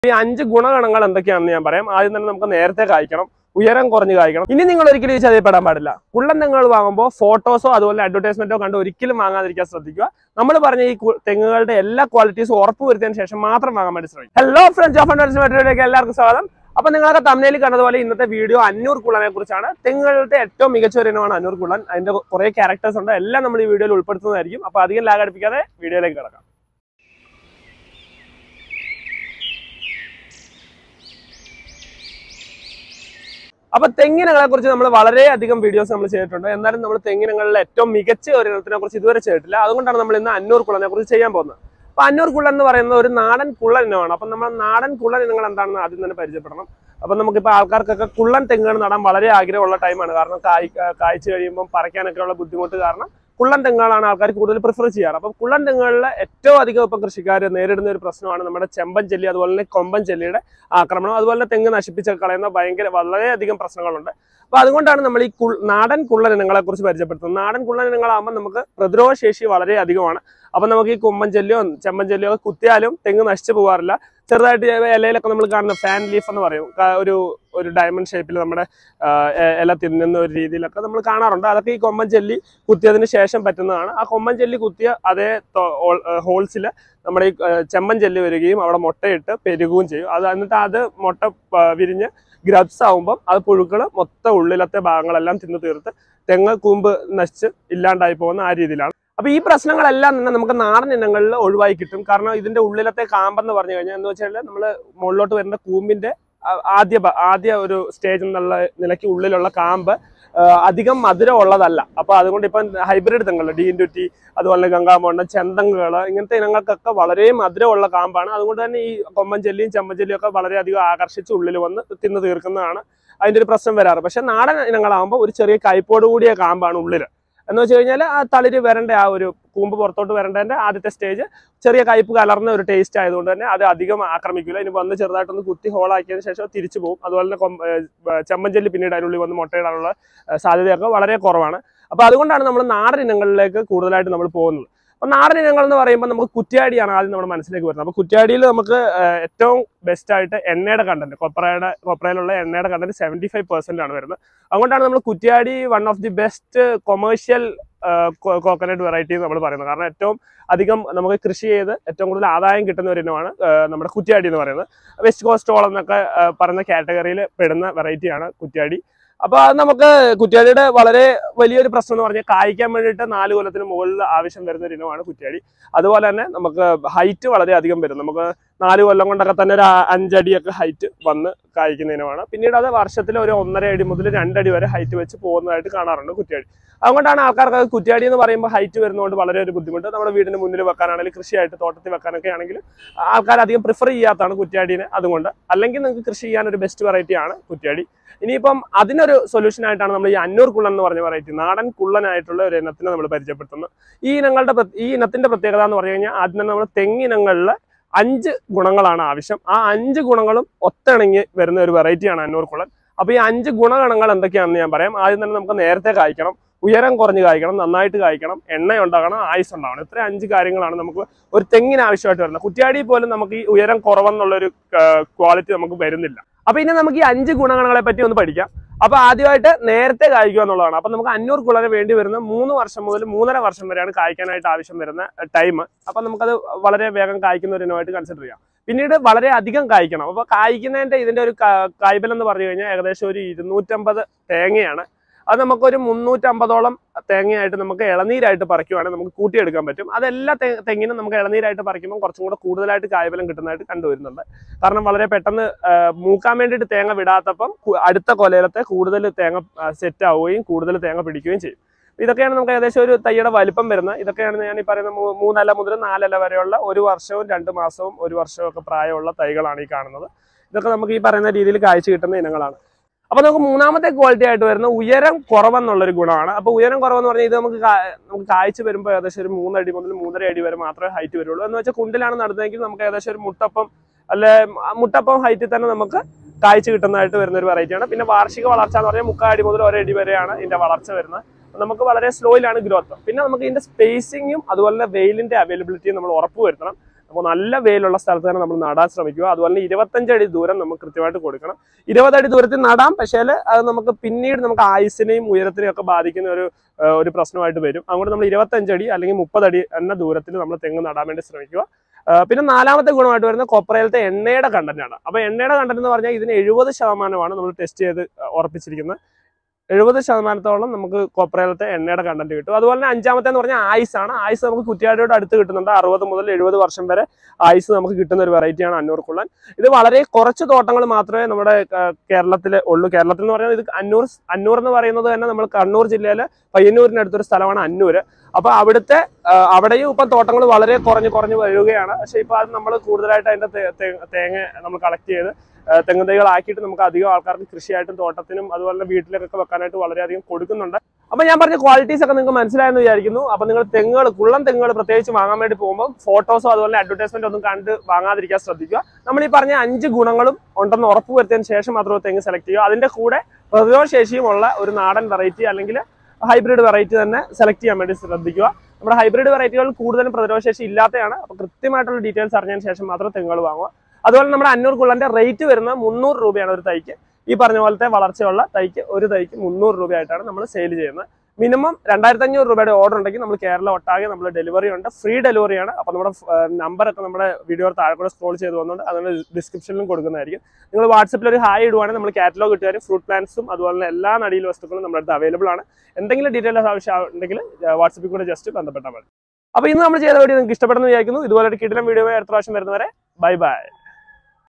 ഈ അഞ്ച് ഗുണഗണങ്ങൾ എന്തൊക്കെയാണെന്ന് ഞാൻ പറയാം ആദ്യം തന്നെ നമുക്ക് നേരത്തെ കായ്ക്കണം ഉയരം കുറഞ്ഞ് കായ്ക്കണം ഇനി നിങ്ങൾ ഒരിക്കലും ഈ ചതിയപ്പെടാൻ പാടില്ല കുള്ളൻ തെങ്ങുകൾ വാങ്ങുമ്പോൾ ഫോട്ടോസോ അതുപോലെ അഡ്വർടൈസ്മെന്റോ കണ്ട് ഒരിക്കലും വാങ്ങാതിരിക്കാൻ ശ്രദ്ധിക്കുക നമ്മൾ പറഞ്ഞ ഈ കു- തെങ്ങുകളുടെ എല്ലാ ക്വാളിറ്റീസും ഉറപ്പ് വരുത്തിയതിനു ശേഷം മാത്രം വാങ്ങാൻ വേണ്ടി ശ്രമിക്കും ഹലോ ഫ്രണ്ട്സ് ഓഫ് മെറ്റീരിയലിലേക്ക് എല്ലാവർക്കും സ്വാഗതം അപ്പൊ നിങ്ങളൊക്കെ തമ്മിൽ കണ്ടതുപോലെ ഇന്നത്തെ വീഡിയോ അന്നൂർ കുള്ളനെ കുറിച്ചാണ് തെങ്ങുകളുടെ ഏറ്റവും മികച്ച ഒരു ഇനമാണ് അന്നൂർ കുള്ളൻ അതിന്റെ കുറെ ക്യാരക്ടേഴ്സ് ഉണ്ട് എല്ലാം നമ്മൾ ഈ വീഡിയോയിൽ ഉൾപ്പെടുത്തുന്നതായിരിക്കും അപ്പൊ അധികം ലാഗ് അടുപ്പിക്കാതെ വീഡിയോയിലേക്ക് കിടക്കാം അപ്പൊ തെങ്ങിനങ്ങളെ കുറിച്ച് നമ്മൾ വളരെയധികം വീഡിയോസ് നമ്മൾ ചെയ്തിട്ടുണ്ട് എന്നാലും നമ്മൾ തെങ്ങിനങ്ങളിലെ ഏറ്റവും മികച്ച ഒരു ഇനത്തിനെ കുറിച്ച് ഇതുവരെ ചെയ്തിട്ടില്ല അതുകൊണ്ടാണ് നമ്മൾ ഇന്ന് അന്നൂർ കുള്ളനെ കുറിച്ച് ചെയ്യാൻ പോകുന്നത് അപ്പൊ അന്നൂർ കുള്ളൻ എന്ന് പറയുന്നത് ഒരു നാടൻ കുള്ളൻ ഇനമാണ് അപ്പൊ നമ്മൾ നാടൻ കുള്ളൻ ഇനങ്ങൾ എന്താണെന്ന് ആദ്യം തന്നെ പരിചയപ്പെടണം അപ്പൊ നമുക്കിപ്പോൾ ആൾക്കാർക്കൊക്കെ കുള്ളൻ തെങ്ങുകൾ നടാൻ വളരെ ആഗ്രഹമുള്ള ടൈമാണ് കാരണം കായ് കായ്ച്ചു കഴിയുമ്പോൾ പറിക്കാനൊക്കെ ഉള്ള ബുദ്ധിമുട്ട് കാരണം കുള്ളൻ തെങ്ങുകളാണ് ആൾക്കാർ കൂടുതൽ പ്രിഫർ ചെയ്യാറ് അപ്പം കുള്ളൻ തെങ്ങുകളിലെ ഏറ്റവും അധികം ഇപ്പം കൃഷിക്കാർ നേരിടുന്ന ഒരു പ്രശ്നമാണ് നമ്മുടെ ചെമ്പൻ ചെല്ലി അതുപോലെ തന്നെ കൊമ്പൻ ചെല്ലിയുടെ ആക്രമണം അതുപോലെ തന്നെ തെങ്ങ് നശിപ്പിച്ച് കളയുന്ന ഭയങ്കര വളരെയധികം പ്രശ്നങ്ങളുണ്ട് അപ്പൊ അതുകൊണ്ടാണ് നമ്മൾ ഈ കുൾ നാടൻ കുള്ളൻ ഇനങ്ങളെ കുറിച്ച് പരിചയപ്പെടുത്തുന്നത് നാടൻ കുള്ളൻ ഇനങ്ങളാകുമ്പോൾ നമുക്ക് പ്രതിരോധ ശേഷി വളരെ അധികമാണ് അപ്പൊ നമുക്ക് ഈ കുമ്പൻ ചെല്ലിയോ ചെമ്പൻ ചെല്ലിയോ ഒക്കെ കുത്തിയാലും തെങ്ങ് നശിച്ചു പോകാറില്ല ചെറുതായിട്ട് ഇലയിലൊക്കെ നമ്മൾ കാണുന്ന ഫാൻ ലീഫ് എന്ന് പറയും ക- ഒരു ഒരു ഡയമണ്ട് ഷേപ്പിൽ നമ്മുടെ ആ, എ- ഇല തിന്നുന്ന ഒരു രീതിയിലൊക്കെ നമ്മൾ കാണാറുണ്ട് അതൊക്കെ ഈ കൊമ്പൻ ചെല്ലി കുത്തിയതിന് ശേഷം പറ്റുന്നതാണ് ആ കൊമ്പൻ ചെല്ലി കുത്തിയ അതേ ഹോൾസിൽ നമ്മുടെ ഈ ആ, ചെമ്പൻ ചെല്ലി വരികയും അവിടെ മുട്ടയിട്ട് പെരുകുകയും ചെയ്യും അത് എന്നിട്ട് അത് മുട്ട ആ, വിരിഞ്ഞ് ഗ്രബ്സ് ആവുമ്പം അത് പുഴുക്കൾ മൊത്തം ഉള്ളിലത്തെ ഭാഗങ്ങളെല്ലാം തിന്നു തീർത്ത് തെങ്ങ് കൂമ്പ് നശിച്ച് ഇല്ലാണ്ടായി പോകുന്ന ആ രീതിയിലാണ് അപ്പൊ ഈ പ്രശ്നങ്ങളെല്ലാം തന്നെ നമുക്ക് നാടൻ ഇനങ്ങളിൽ ഒഴിവായി കിട്ടും കാരണം ഇതിന്റെ ഉള്ളിലത്തെ കാമ്പെന്ന് പറഞ്ഞു കഴിഞ്ഞാൽ എന്ന് വെച്ചാൽ നമ്മൾ മുകളിലോട്ട് വരുന്ന കൂമ്പിന്റെ ആ- ആദ്യ ഭ- ആദ്യ ഒരു സ്റ്റേജ് എന്നുള്ള നിലയ്ക്ക് ഉള്ളിലുള്ള കാമ്പ് ആ, അധികം മധുരം ഉള്ളതല്ല അപ്പൊ അതുകൊണ്ട് ഇപ്പം ഹൈബ്രിഡ് തെങ്ങുകൾ ഡി ഇൻറ്റു ടി അതുപോലെ ഗംഗാമോണ്ട ചെന്തങ്ങുകൾ ഇങ്ങനത്തെ ഇനങ്ങൾക്കൊക്കെ വളരെ മധുരമുള്ള കാമ്പാണ് അതുകൊണ്ട് തന്നെ ഈ കൊമ്പൻ ചെല്ലിയും ചെമ്പൻ ചെല്ലിയും ഒക്കെ വളരെയധികം ആകർഷിച്ച് ഉള്ളിൽ വന്ന് തിന്നു തീർക്കുന്നതാണ് അതിന്റെ ഒരു പ്രശ്നം വരാറ് പക്ഷെ നാടൻ ഇനങ്ങളാകുമ്പോൾ ഒരു ചെറിയ കൈപ്പോട് കൂടിയ കാമ്പാണ് ഉള്ളിൽ എന്ന് വെച്ച് കഴിഞ്ഞാൽ ആ തളിര് വരേണ്ട ആ ഒരു കൂമ്പ് പുറത്തോട്ട് വരേണ്ടതിന്റെ ആദ്യത്തെ സ്റ്റേജ് ചെറിയ കയ്പ് കലർന്ന ഒരു ടേസ്റ്റ് ആയതുകൊണ്ട് തന്നെ അത് അധികം ആക്രമിക്കില്ല ഇനി വന്ന് ചെറുതായിട്ടൊന്ന് കുത്തി ഹോളാക്കിയതിന് ശേഷം തിരിച്ചു പോകും അതുപോലെ തന്നെ കൊമ്പ- ഏർ ചെമ്മഞ്ചല്ലി പിന്നീട് അതിനുള്ളിൽ വന്ന് മുട്ടയിടാനുള്ള ഏർ സാധ്യതയൊക്കെ വളരെ കുറവാണ് അപ്പൊ അതുകൊണ്ടാണ് നമ്മൾ നാടൻ ഇനങ്ങളിലേക്ക് കൂടുതലായിട്ട് നമ്മൾ പോകുന്നത് അപ്പൊ നാടൻ ഇനങ്ങൾ എന്ന് പറയുമ്പോൾ നമുക്ക് കുറ്റ്യാടിയാണ് ആദ്യം നമ്മുടെ മനസ്സിലേക്ക് വരുന്നത് അപ്പൊ കുറ്റ്യാടിയിൽ നമുക്ക് ഏർ ഏറ്റവും ബെസ്റ്റ് ആയിട്ട് എണ്ണയുടെ കണ്ടന്റ് കൊപ്രയുടെ കൊപ്രയിലുള്ള എണ്ണയുടെ കണ്ടന്റ് സെവന്റി ഫൈവ് പെർസെന്റ് ആണ് വരുന്നത് അതുകൊണ്ടാണ് നമ്മൾ Kuttiyadi one of the best commercial coconut variety നമ്മൾ പറയുന്നത് കാരണം ഏറ്റവും അധികം നമുക്ക് കൃഷി ചെയ്ത് ഏറ്റവും കൂടുതൽ ആദായം കിട്ടുന്ന ഒരു ഇനമാണ് ആ, നമ്മുടെ കുറ്റ്യാടി എന്ന് പറയുന്നത് വെസ്റ്റ് കോസ്റ്റ് ഓൾ എന്നൊക്കെ ആ, പറയുന്ന കാറ്റഗറിയിൽ പെടുന്ന വെറൈറ്റിയാണ് കുറ്റ്യാടി അപ്പൊ അത് നമുക്ക് കുറ്റ്യാടിയുടെ വളരെ വലിയൊരു പ്രശ്നം എന്ന് പറഞ്ഞാൽ കായ്ക്കാൻ വേണ്ടിയിട്ട് നാല് കൊല്ലത്തിന് മുകളിൽ ആവശ്യം വരുന്ന ഒരു ഇനമാണ് കുറ്റ്യാടി അതുപോലെ തന്നെ നമുക്ക് ഹൈറ്റ് വളരെ അധികം വരും നമുക്ക് നാല് കൊല്ലം കൊണ്ടൊക്കെ തന്നെ ഒരു ആ- അഞ്ചടിയൊക്കെ ഹൈറ്റ് വന്ന് കായ്ക്കുന്ന ഇനമാണ് പിന്നീട് അത് വർഷത്തിൽ ഒരു ഒന്നര അടി മുതൽ രണ്ടടി വരെ ഹൈറ്റ് വെച്ച് പോകുന്നതായിട്ട് കാണാറുണ്ട് കുറ്റ്യാടി അതുകൊണ്ടാണ് ആൾക്കാർക്ക് അത് കുറ്റ്യാടി എന്ന് പറയുമ്പോൾ ഹൈറ്റ് വരുന്നതുകൊണ്ട് വളരെ ഒരു ബുദ്ധിമുട്ട് നമ്മുടെ വീടിന് മുന്നിൽ വെക്കാനാണെങ്കിൽ കൃഷിയായിട്ട് തോട്ടത്തിൽ വെക്കാനൊക്കെ ആണെങ്കിൽ ആൾക്കാർ അധികം പ്രിഫർ ചെയ്യാത്തതാണ് കുറ്റ്യാടീനെ അതുകൊണ്ട് അല്ലെങ്കിൽ നിങ്ങൾക്ക് കൃഷി ചെയ്യാൻ ഒരു ബെസ്റ്റ് വെറൈറ്റി ആണ് കുറ്റ്യാടി ഇനിയിപ്പം അതിനൊരു സൊല്യൂഷൻ ആയിട്ടാണ് നമ്മൾ ഈ അന്നൂർ കുള്ളൻ എന്ന് പറഞ്ഞ വെറൈറ്റി നാടൻ കുള്ളനായിട്ടുള്ള ഒരു ഇനത്തിനെ നമ്മൾ പരിചയപ്പെടുത്തുന്നത് ഈ ഇനങ്ങളുടെ പ്ര- ഈ ഇനത്തിന്റെ പ്രത്യേകത എന്ന് പറഞ്ഞു കഴിഞ്ഞാൽ ആദ്യം തന്നെ നമ്മൾ തെങ്ങിനങ്ങളിൽ അഞ്ച് ഗുണങ്ങളാണ് ആവശ്യം ആ അഞ്ച് ഗുണങ്ങളും ഒത്തിണങ്ങി വരുന്ന ഒരു വെറൈറ്റിയാണ് അന്നൂർ കുള്ളൻ അപ്പൊ ഈ അഞ്ച് ഗുണഗണങ്ങൾ എന്തൊക്കെയാണെന്ന് ഞാൻ പറയാം ആദ്യം തന്നെ നമുക്ക് നേരത്തെ കായ്ക്കണം ഉയരം കുറഞ്ഞ് കായ്ക്കണം നന്നായിട്ട് കായ്ക്കണം എണ്ണ ഉണ്ടാകണം ആയുസ് ഉണ്ടാകണം ഇത്ര അഞ്ച് കാര്യങ്ങളാണ് നമുക്ക് ഒരു തെങ്ങിന് ആവശ്യമായിട്ട് വരുന്നത് കുറ്റ്യാടി പോലും നമുക്ക് ഈ ഉയരം കുറവെന്നുള്ളൊരു ക്വാളിറ്റി നമുക്ക് വരുന്നില്ല അപ്പൊ ഇനി നമുക്ക് ഈ അഞ്ച് ഗുണഗണങ്ങളെ പറ്റി ഒന്ന് പഠിക്കാം അപ്പൊ ആദ്യമായിട്ട് നേരത്തെ കായ്ക്കുക എന്നുള്ളതാണ് അപ്പൊ നമുക്ക് അഞ്ഞൂർ കുളന് വേണ്ടി വരുന്ന മൂന്ന് വർഷം മുതൽ മൂന്നര വർഷം വരെയാണ് കായ്ക്കാനായിട്ട് ആവശ്യം വരുന്ന ടൈം അപ്പൊ നമുക്കത് വളരെ വേഗം കായ്ക്കുന്ന ഒരു ഇനമായിട്ട് കൺസിഡർ ചെയ്യാം പിന്നീട് വളരെ അധികം കായ്ക്കണം അപ്പൊ കായ്ക്കുന്നതിന്റെ ഇതിന്റെ ഒരു കാ- കായ്ബലം എന്ന് പറഞ്ഞു കഴിഞ്ഞാൽ ഏകദേശം ഒരു ഇരുന്നൂറ്റമ്പത് തേങ്ങയാണ് അത് നമുക്കൊരു മുന്നൂറ്റമ്പതോളം തേങ്ങയായിട്ട് നമുക്ക് ഇളനീരായിട്ട് പറിക്കുവാണെങ്കിൽ നമുക്ക് കൂട്ടിയെടുക്കാൻ പറ്റും അതെല്ലാ തെ- തെങ്ങിനും നമുക്ക് ഇളനീരായിട്ട് പറിക്കുമ്പോൾ കുറച്ചും കൂടെ കൂടുതലായിട്ട് കായ്ബലം കിട്ടുന്നതായിട്ട് കണ്ടുവരുന്നുണ്ട് കാരണം വളരെ പെട്ടെന്ന് ആ, മൂക്കാൻ വേണ്ടിയിട്ട് തേങ്ങ വിടാത്തപ്പം കു- അടുത്ത കൊലയിലത്തെ കൂടുതൽ തേങ്ങ സെറ്റ് ആവുകയും കൂടുതൽ തേങ്ങ പിടിക്കുകയും ചെയ്യും ഇതൊക്കെയാണ് നമുക്ക് ഏകദേശം ഒരു തൈയുടെ വലിപ്പം വരുന്നത് ഇതൊക്കെയാണ് ഞാൻ ഈ പറയുന്ന മൂ- മൂന്നല മുതൽ നാലല വരെയുള്ള ഒരു വർഷവും രണ്ട് മാസവും ഒരു വർഷവും ഒക്കെ പ്രായമുള്ള തൈകളാണ് ഈ കാണുന്നത് ഇതൊക്കെ നമുക്ക് ഈ പറയുന്ന രീതിയിൽ കാഴ്ച കിട്ടുന്ന ഇനങ്ങളാണ് അപ്പൊ നമുക്ക് മൂന്നാമത്തെ ക്വാളിറ്റി ആയിട്ട് വരുന്ന ഉയരം കുറവെന്നുള്ളൊരു ഗുണമാണ് അപ്പൊ ഉയരം കുറവെന്ന് പറഞ്ഞാൽ ഇത് നമുക്ക് കാ- നമുക്ക് കാഴ്ച വരുമ്പോൾ ഏകദേശം ഒരു മൂന്നടി മുതൽ മൂന്നര അടി വരെ മാത്രമേ ഹൈറ്റ് വരുള്ളൂ എന്ന് വെച്ചാൽ കുണ്ടിലാണ് നടുന്നതെങ്കിൽ നമുക്ക് ഏകദേശം ഒരു മുട്ടപ്പം അല്ലെ മുട്ടപ്പം ഹൈറ്റിൽ തന്നെ നമുക്ക് കാഴ്ച കിട്ടുന്നതായിട്ട് വരുന്ന ഒരു വെറൈറ്റിയാണ് പിന്നെ വാർഷിക വളർച്ച എന്ന് പറഞ്ഞാൽ മുക്കാൽ അടി മുതൽ ഒരടി വരെയാണ് ഇതിന്റെ വളർച്ച വരുന്നത് നമുക്ക് വളരെ സ്ലോയിലാണ് ഗ്രോത്ത് പിന്നെ നമുക്ക് ഇതിന്റെ സ്പേസിങ്ങും അതുപോലെ തന്നെ വെയിലിന്റെ അവൈലബിലിറ്റിയും നമ്മൾ ഉറപ്പ് വരുത്തണം അപ്പോൾ നല്ല വെയിലുള്ള സ്ഥലത്ത് തന്നെ നമ്മൾ നടാൻ ശ്രമിക്കുക അതുപോലെ തന്നെ ഇരുപത്തഞ്ച് അടി ദൂരം നമുക്ക് കൃത്യമായിട്ട് കൊടുക്കണം ഇരുപത് അടി ദൂരത്തിൽ നടാം പക്ഷേ അത് നമുക്ക് പിന്നീട് നമുക്ക് ആയുസിനെയും ഉയരത്തിനെയും ഒക്കെ ബാധിക്കുന്ന ഒരു ആ, ഒരു പ്രശ്നമായിട്ട് വരും അതുകൊണ്ട് നമ്മൾ ഇരുപത്തഞ്ച് അടി അല്ലെങ്കിൽ മുപ്പത് അടി എന്ന ദൂരത്തിൽ നമ്മൾ തെങ്ങ് നടാൻ വേണ്ടി ശ്രമിക്കുക ആ, പിന്നെ നാലാമത്തെ ഗുണമായിട്ട് വരുന്ന കൊപ്രയിലത്തെ എണ്ണയുടെ കണ്ടന്റ് ആണ് അപ്പൊ എണ്ണയുടെ കണ്ടന്റ് എന്ന് പറഞ്ഞാൽ ഇതിന് എഴുപത് ശതമാനമാണ് നമ്മൾ ടെസ്റ്റ് ചെയ്ത് ഉറപ്പിച്ചിരിക്കുന്നത് എഴുപത് ശതമാനത്തോളം നമുക്ക് കൊപ്രയിലത്തെ എണ്ണയുടെ കണ്ടന്റ് കിട്ടും അതുപോലെ തന്നെ അഞ്ചാമത്തെ എന്ന് പറഞ്ഞാൽ ആയുസ് ആണ് ആയുസ് നമുക്ക് കുറ്റിയാടിയോട് അടുത്ത് കിട്ടുന്നുണ്ട് അറുപത് മുതൽ എഴുപത് വർഷം വരെ ആയുസ് നമുക്ക് കിട്ടുന്ന ഒരു വെറൈറ്റിയാണ് അന്നൂർ കുള്ളൻ ഇത് വളരെ കുറച്ച് തോട്ടങ്ങൾ മാത്രമേ നമ്മുടെ കേരളത്തിൽ ഉള്ളൂ കേരളത്തിൽ എന്ന് പറഞ്ഞാൽ ഇത് അന്നൂർ അന്നൂർ എന്ന് പറയുന്നത് തന്നെ നമ്മൾ കണ്ണൂർ ജില്ലയിലെ പയ്യന്നൂരിന് അടുത്തൊരു സ്ഥലമാണ് അന്നൂര് അപ്പൊ അവിടുത്തെ ആ, അവിടെയും ഇപ്പം തോട്ടങ്ങൾ വളരെ കുറഞ്ഞ് കുറഞ്ഞ് വരികയാണ് പക്ഷെ ഇപ്പൊ അത് നമ്മൾ കൂടുതലായിട്ട് അതിന്റെ തേ- തേ- തേങ്ങ നമ്മൾ കളക്ട് ചെയ്ത് ആ, തെങ്ങ് തൈകളാക്കിയിട്ട് നമുക്ക് അധികം ആൾക്കാർക്ക് കൃഷിയായിട്ടും തോട്ടത്തിനും അതുപോലെ തന്നെ വീട്ടിലേക്കൊക്കെ വെക്കാനായിട്ട് വളരെയധികം കൊടുക്കുന്നുണ്ട് അപ്പൊ ഞാൻ പറഞ്ഞ ക്വാളിറ്റീസ് ഒക്കെ നിങ്ങൾക്ക് മനസ്സിലായെന്ന് വിചാരിക്കുന്നു അപ്പൊ നിങ്ങൾ തെങ്ങുകൾ കുള്ളം തെങ്ങുകൾ പ്രത്യേകിച്ച് വാങ്ങാൻ വേണ്ടി പോകുമ്പോൾ ഫോട്ടോസോ അതുപോലെ അഡ്വർടൈസ്മെന്റ് ഒന്നും കണ്ട് വാങ്ങാതിരിക്കാൻ ശ്രദ്ധിക്കുക നമ്മൾ ഈ പറഞ്ഞ അഞ്ച് ഗുണങ്ങളും ഉണ്ടെന്ന് ഉറപ്പ് വരുത്തിയതിന് ശേഷം മാത്രമേ തെങ്ങ് സെലക്ട് ചെയ്യുക അതിന്റെ കൂടെ പ്രതിരോധ ശേഷിയുമുള്ള ഒരു നാടൻ വെറൈറ്റി അല്ലെങ്കിൽ ഹൈബ്രിഡ് വെറൈറ്റി തന്നെ സെലക്ട് ചെയ്യാൻ വേണ്ടി ശ്രദ്ധിക്കുക നമ്മുടെ ഹൈബ്രിഡ് വെറൈറ്റികൾ കൂടുതലും പ്രതിരോധശേഷി ഇല്ലാത്തതാണ് അപ്പോൾ കൃത്യമായിട്ടുള്ള ഡീറ്റെയിൽസ് അറിഞ്ഞതിന് ശേഷം മാത്രം തെങ്ങുകൾ വാങ്ങുക അതുപോലെ നമ്മുടെ അഞ്ഞൂറ് കുള്ളന്റെ റേറ്റ് വരുന്നത് മുന്നൂറ് രൂപയാണ് ഒരു തൈക്ക് ഈ പറഞ്ഞ പോലത്തെ വളർച്ചയുള്ള തൈക്ക് ഒരു തൈക്ക് മുന്നൂറ് രൂപയായിട്ടാണ് നമ്മൾ സെയിൽ ചെയ്യുന്നത് മിനിമം രണ്ടായിരത്തി അഞ്ഞൂറ് രൂപയുടെ ഓർഡർ ഉണ്ടെങ്കിൽ നമ്മൾ കേരള ഒട്ടാകെ നമ്മൾ ഡെലിവറി ഉണ്ട് ഫ്രീ ഡെലിവറിയാണ് അപ്പോൾ നമ്മുടെ നമ്പറൊക്കെ നമ്മുടെ വീഡിയോ താഴെ കൂടെ സ്ക്രോൾ ചെയ്ത് വന്നുകൊണ്ട് അതിന് ഡിസ്ക്രിപ്ഷനിലും കൊടുക്കുന്നതായിരിക്കും നിങ്ങൾ വാട്സപ്പിൽ ഒരു ഹായ് ഇടുവാണെങ്കിൽ നമ്മൾ കാറ്റലോഗ് കിട്ടുകാരും ഫ്രൂട്ട് പ്ലാന്റ്സും അതുപോലെ തന്നെ എല്ലാ നടീൽ വസ്തുക്കളും നമ്മുടെ അടുത്ത് അവൈലബിൾ ആണ് എന്തെങ്കിലും ഡീറ്റെയിൽസ് ആവശ്യം ഉണ്ടെങ്കിൽ വാട്സപ്പിൽ കൂടെ ജസ്റ്റ് ബന്ധപ്പെട്ടാൽ മതി അപ്പോൾ ഇന്ന് നമ്മൾ ചെയ്ത വീഡിയോ നിങ്ങൾക്ക് ഇഷ്ടപ്പെടുന്നു വിചാരിക്കുന്നു ഇതുപോലെ ഒരു കിടിലം വീഡിയോ അടുത്ത പ്രാവശ്യം വരുന്നവരെ ബൈ ബൈ